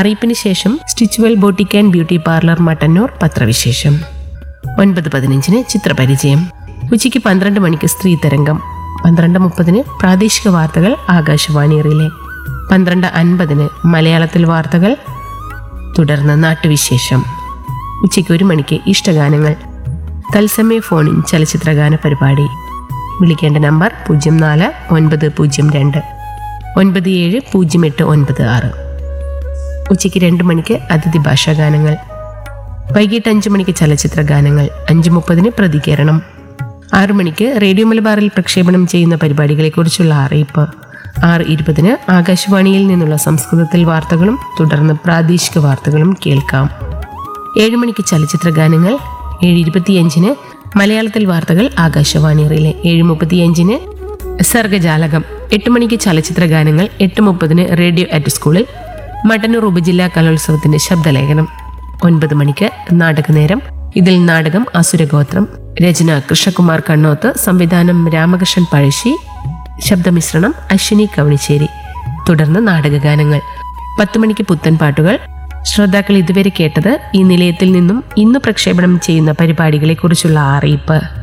അറിയിപ്പിന് ശേഷം Stitchwell boutique and beauty parlour Mattannur പത്രവിശേഷം ഒൻപത് പതിനഞ്ചിന് ചിത്രപരിചയം ഉച്ചയ്ക്ക് പന്ത്രണ്ട് മണിക്ക് സ്ത്രീ തരംഗം പന്ത്രണ്ട് മുപ്പതിന് പ്രാദേശിക വാർത്തകൾ ആകാശവാണി റിലേ പന്ത്രണ്ട് അൻപതിന് മലയാളത്തിൽ വാർത്തകൾ തുടർന്ന് നാട്ടുവിശേഷം ഉച്ചയ്ക്ക് ഒരു മണിക്ക് ഇഷ്ടഗാനങ്ങൾ തത്സമയ ഫോണിൻ ചലച്ചിത്രഗാന പരിപാടി വിളിക്കേണ്ട നമ്പർ പൂജ്യം നാല് ഒൻപത് പൂജ്യം രണ്ട് ഒൻപത് ഏഴ് പൂജ്യം എട്ട് ഒൻപത് ആറ് ഉച്ചയ്ക്ക് രണ്ട് മണിക്ക് അതിഥി ഭാഷാ ഗാനങ്ങൾ വൈകിട്ട് അഞ്ച് മണിക്ക് ചലച്ചിത്ര ഗാനങ്ങൾ അഞ്ച് മുപ്പതിന് പ്രതികരണം ആറു മണിക്ക് റേഡിയോ മലബാറിൽ പ്രക്ഷേപണം ചെയ്യുന്ന പരിപാടികളെക്കുറിച്ചുള്ള അറിയിപ്പ് ആറ് ഇരുപതിന് ആകാശവാണിയിൽ നിന്നുള്ള സംസ്കൃതത്തിൽ വാർത്തകളും തുടർന്ന് പ്രാദേശിക വാർത്തകളും കേൾക്കാം ഏഴ് മണിക്ക് ചലച്ചിത്ര ഗാനങ്ങൾ ഏഴ് ഇരുപത്തിയഞ്ചിന് മലയാളത്തിൽ വാർത്തകൾ ആകാശവാണി റിലേ ഏഴ് മുപ്പത്തിയഞ്ചിന് സർഗജാലകം എട്ട് മണിക്ക് ചലച്ചിത്ര ഗാനങ്ങൾ എട്ട് മുപ്പതിന് റേഡിയോ അറ്റ് സ്കൂളിൽ മട്ടന്നൂർ ഉപജില്ലാ കലോത്സവത്തിന്റെ ശബ്ദലേഖനം ഒൻപത് മണിക്ക് നാടകനേരം ഇതിൽ നാടകം അസുരഗോത്രം രചന കൃഷ്ണകുമാർ കണ്ണോത്ത് സംവിധാനം രാമകൃഷ്ണൻ പഴശ്ശി ശബ്ദമിശ്രണം അശ്വിനി കവണിശ്ശേരി തുടർന്ന് നാടകഗാനങ്ങൾ പത്ത് മണിക്ക് പുത്തൻ പാട്ടുകൾ ശ്രോതാക്കൾ ഇതുവരെ കേട്ടത് ഈ നിലയത്തിൽ നിന്നും ഇന്ന് പ്രക്ഷേപണം ചെയ്യുന്ന പരിപാടികളെക്കുറിച്ചുള്ള അറിയിപ്പ്